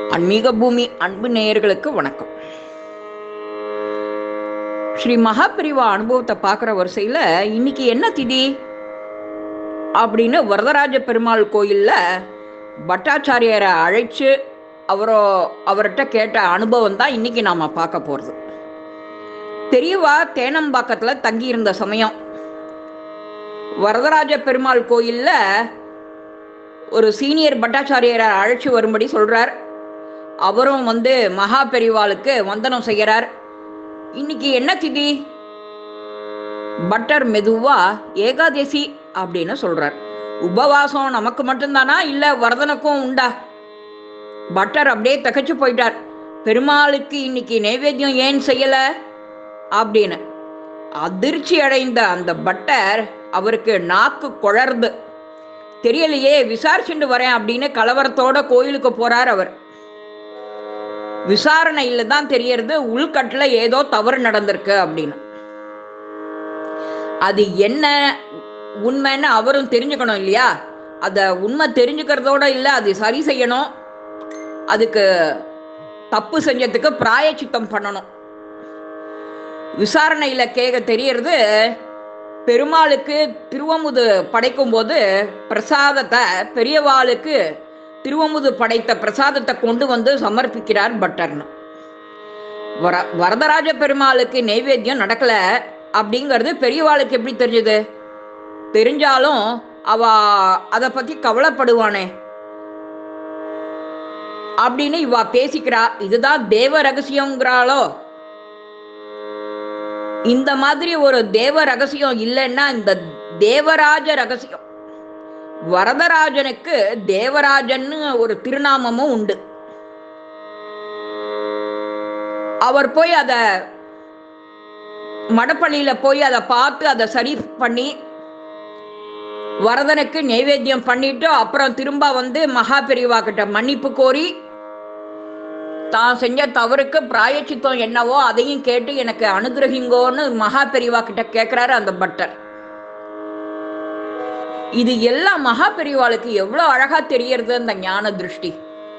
ஆன்மீக பூமி அன்பு நேயர்களுக்கு வணக்கம் ஸ்ரீ மகாபிரிவா அனுபவத்தை பார்க்குற வரிசையில் இன்னைக்கு என்ன திதி அப்படின்னு வரதராஜ பெருமாள் கோயிலில் பட்டாச்சாரியரை அழைச்சு அவரோ அவர்கிட்ட கேட்ட அனுபவம் தான் இன்னைக்கு நாம் பார்க்க போகிறது பெரியவா தேனம்பாக்கத்தில் தங்கியிருந்த சமயம் வரதராஜ பெருமாள் கோயிலில் ஒரு சீனியர் பட்டாச்சாரியரை அழைச்சி வரும்படி சொல்கிறார் அவரும் வந்து மகா பெரிவாளுக்கு வந்தனம் செய்கிறார் இன்னைக்கு என்ன திதி பட்டர் மெதுவா ஏகாதசி அப்படின்னு சொல்றார் உபவாசம் நமக்கு மட்டும்தானா இல்ல வரதனுக்கும் உண்டா பட்டர் அப்படியே தகச்சு போயிட்டார் பெருமாளுக்கு இன்னைக்கு நைவேத்தியம் ஏன் செய்யல அப்படின்னு அதிர்ச்சி அடைந்த அந்த பட்டர் அவருக்கு நாக்கு குழர்ந்து தெரியலையே விசாரிச்சுட்டு வரேன் அப்படின்னு கலவரத்தோட கோயிலுக்கு போறார் அவர் விசாரணையில தான் தெரியறது உள்கட்டுல ஏதோ தவறு நடந்திருக்கு அப்படின்னு அது என்ன உண்மைன்னு அவரும் தெரிஞ்சுக்கணும் இல்லையா அத உண்மை தெரிஞ்சுக்கிறதோட இல்லை அது சரி செய்யணும் அதுக்கு தப்பு செஞ்சதுக்கு பிராயச்சித்தம் பண்ணணும் விசாரணையில கேட்க தெரியறது பெருமாளுக்கு திருவமுது படைக்கும் போது பிரசாதத்தை பெரியவாளுக்கு திருவமுது படைத்த பிரசாதத்தை கொண்டு வந்து சமர்ப்பிக்கிறார் பட்டர்னு வர வரதராஜ பெருமாளுக்கு நெய்வேத்தியம் நடக்கல அப்படிங்கிறது பெரியவாளுக்கு எப்படி தெரிஞ்சது தெரிஞ்சாலும் அவ அதை பத்தி கவலைப்படுவானே அப்படின்னு இவ பேசிக்கிறா இதுதான் தேவ ரகசியங்கிறாளோ இந்த மாதிரி ஒரு தேவ ரகசியம் இல்லைன்னா இந்த தேவராஜ ரகசியம் வரதராஜனுக்கு தேவராஜன்னு ஒரு திருநாமமும் உண்டு அவர் போய் அத மடப்பள்ளியில போய் அதை பார்த்து அதை சரி பண்ணி வரதனுக்கு நைவேத்தியம் பண்ணிட்டு அப்புறம் திரும்ப வந்து மகா பெரியவா கிட்ட மன்னிப்பு கோரி தான் செஞ்ச தவறுக்கு பிராயச்சித்தம் என்னவோ அதையும் கேட்டு எனக்கு அனுகிரகிங்கோன்னு மகா பெரியவா கிட்ட கேட்கிறாரு அந்த பட்டர் இது எல்லாம் மகா பெரியவாளுக்கு எவ்வளவு அழகா தெரியறது அந்த ஞான திருஷ்டி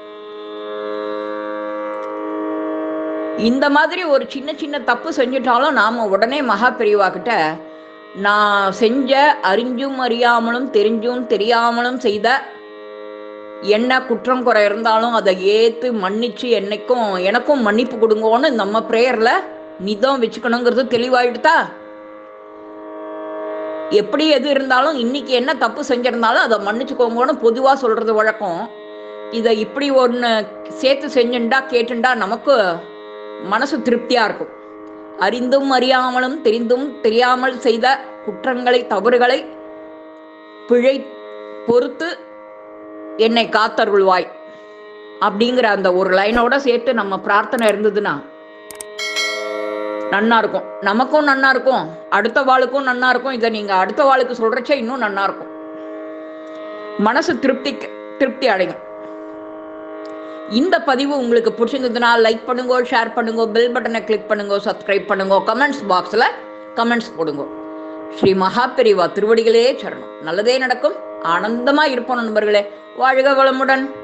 இந்த மாதிரி ஒரு சின்ன சின்ன தப்பு செஞ்சுட்டாலும் நாம உடனே மகா பெரியவா கிட்ட நான் செஞ்ச அறிஞ்சும் அறியாமலும் தெரிஞ்சும் தெரியாமலும் செய்த என்ன குற்றம் குறை இருந்தாலும் அதை ஏத்து மன்னிச்சு என்னைக்கும் எனக்கும் மன்னிப்பு கொடுங்கோன்னு நம்ம பிரேயர்ல நிதம் வச்சுக்கணுங்கிறது தெளிவாயிடுதா எப்படி எது இருந்தாலும் இன்னைக்கு என்ன தப்பு செஞ்சிருந்தாலும் அதை மன்னிச்சுக்கோங்கன்னு பொதுவா சொல்றது வழக்கம் இதை இப்படி ஒன்று சேர்த்து செஞ்சுண்டா கேட்டுண்டா நமக்கு மனசு திருப்தியா இருக்கும் அறிந்தும் அறியாமலும் தெரிந்தும் தெரியாமல் செய்த குற்றங்களை தவறுகளை பிழை பொறுத்து என்னை காத்தருள்வாய் அப்படிங்கிற அந்த ஒரு லைனோட சேர்த்து நம்ம பிரார்த்தனை இருந்ததுன்னா நன்னா இருக்கும் நமக்கும் நன்னா இருக்கும் அடுத்த வாளுக்கும் நன்னா இருக்கும் இதை நீங்க அடுத்த வாளுக்கு சொல்றச்ச இன்னும் நன்னா இருக்கும் மனசு திருப்தி திருப்தி அடையும் இந்த பதிவு உங்களுக்கு பிடிச்சிருந்ததுன்னா லைக் பண்ணுங்க ஷேர் பண்ணுங்க பெல் பட்டனை கிளிக் பண்ணுங்க சப்ஸ்கிரைப் பண்ணுங்க கமெண்ட்ஸ் பாக்ஸில் கமெண்ட்ஸ் போடுங்க ஸ்ரீ மகாபெரிவா திருவடிகளே சரணம் நல்லதே நடக்கும் ஆனந்தமா இருப்போம் நண்பர்களே வாழ்க வளமுடன்